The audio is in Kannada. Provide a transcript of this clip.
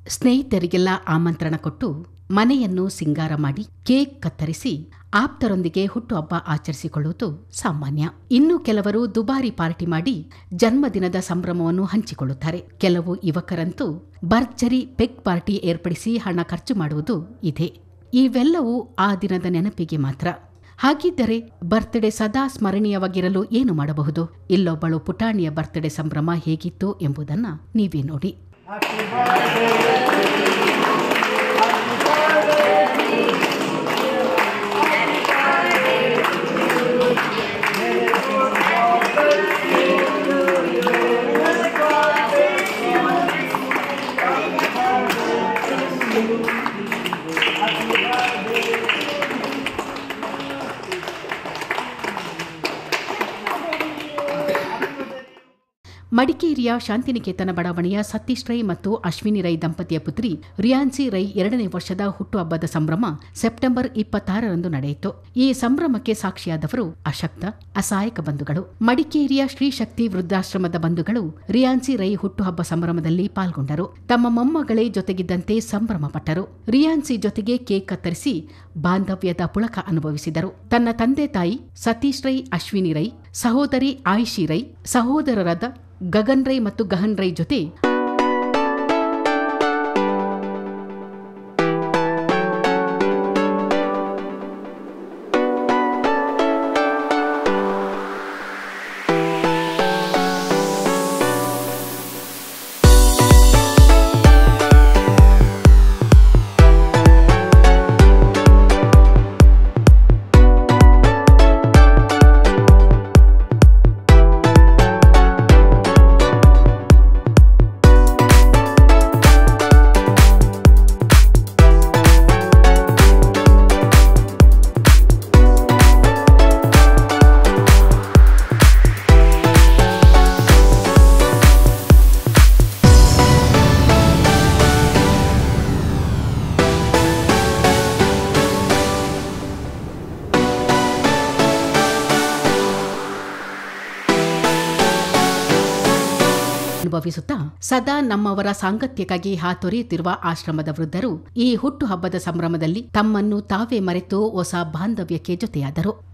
ಸ್ನೇಹಿತರಿಗೆಲ್ಲ ಆಮಂತ್ರಣ ಕೊಟ್ಟು ಮನೆಯನ್ನು ಸಿಂಗಾರ ಮಾಡಿ ಕೇಕ್ ಕತ್ತರಿಸಿ ಆಪ್ತರೊಂದಿಗೆ ಹುಟ್ಟುಹಬ್ಬ ಆಚರಿಸಿಕೊಳ್ಳುವುದು ಸಾಮಾನ್ಯ ಇನ್ನು ಕೆಲವರು ದುಬಾರಿ ಪಾರ್ಟಿ ಮಾಡಿ ಜನ್ಮದಿನದ ಸಂಭ್ರಮವನ್ನು ಹಂಚಿಕೊಳ್ಳುತ್ತಾರೆ ಕೆಲವು ಯುವಕರಂತೂ ಭರ್ಜರಿ ಪೆಗ್ ಪಾರ್ಟಿ ಏರ್ಪಡಿಸಿ ಹಣ ಖರ್ಚು ಮಾಡುವುದು ಇದೆ ಇವೆಲ್ಲವೂ ಆ ದಿನದ ನೆನಪಿಗೆ ಮಾತ್ರ ಹಾಗಿದ್ದರೆ ಬರ್ತ್ಡೇ ಸದಾ ಸ್ಮರಣೀಯವಾಗಿರಲು ಏನು ಮಾಡಬಹುದು ಇಲ್ಲೊಬ್ಬಳು ಪುಟಾಣಿಯ ಬರ್ತ್ಡೇ ಸಂಭ್ರಮ ಹೇಗಿತ್ತು ಎಂಬುದನ್ನ ನೀವೇ ನೋಡಿ ಮಡಿಕೇರಿಯ ಶಾಂತಿನಿಕೇತನ ಬಡಾವಣೆಯ ಸತೀಶ್ ರೈ ಮತ್ತು ಅಶ್ವಿನಿ ರೈ ದಂಪತಿಯ ಪುತ್ರಿ ರಿಯಾನ್ಸಿ ರೈ ಎರಡನೇ ವರ್ಷದ ಹುಟ್ಟುಹಬ್ಬದ ಸಂಭ್ರಮ ಸೆಪ್ಟೆಂಬರ್ ಇಪ್ಪತ್ತಾರರಂದು ನಡೆಯಿತು ಈ ಸಂಭ್ರಮಕ್ಕೆ ಸಾಕ್ಷಿಯಾದವರು ಅಶಕ್ತ ಅಸಹಾಯಕ ಬಂಧುಗಳು ಮಡಿಕೇರಿಯ ಶ್ರೀಶಕ್ತಿ ವೃದ್ಧಾಶ್ರಮದ ಬಂಧುಗಳು ರಿಯಾನ್ಸಿ ರೈ ಹುಟ್ಟುಹಬ್ಬ ಸಂಭ್ರಮದಲ್ಲಿ ಪಾಲ್ಗೊಂಡರು ತಮ್ಮ ಮೊಮ್ಮಗಳೇ ಜೊತೆಗಿದ್ದಂತೆ ಸಂಭ್ರಮ ಪಟ್ಟರು ರಿಯಾನ್ಸಿ ಜೊತೆಗೆ ಕೇಕ್ ಕತ್ತರಿಸಿ ಬಾಂಧವ್ಯದ ಪುಳಕ ಅನುಭವಿಸಿದರು ತನ್ನ ತಂದೆ ತಾಯಿ ಸತೀಶ್ ರೈ ಅಶ್ವಿನಿ ರೈ ಸಹೋದರಿ ಆಯಿಷಿ ರೈ ಸಹೋದರರಾದ ಗಗನ್ ರೈ ಮತ್ತು ಗಹನ್ ರೈ ಜೊತೆ ಅನುಭವಿಸುತ್ತಾ ಸದಾ ನಮ್ಮವರ ಸಾಂಗತ್ಯಕ್ಕಾಗಿ ಹಾತೊರೆಯುತ್ತಿರುವ ಆಶ್ರಮದ ವೃದ್ಧರು ಈ ಹುಟ್ಟುಹಬ್ಬದ ಸಂಭ್ರಮದಲ್ಲಿ ತಮ್ಮನ್ನು ತಾವೇ ಮರೆತು ಹೊಸ ಬಾಂಧವ್ಯಕ್ಕೆ ಜೊತೆಯಾದರು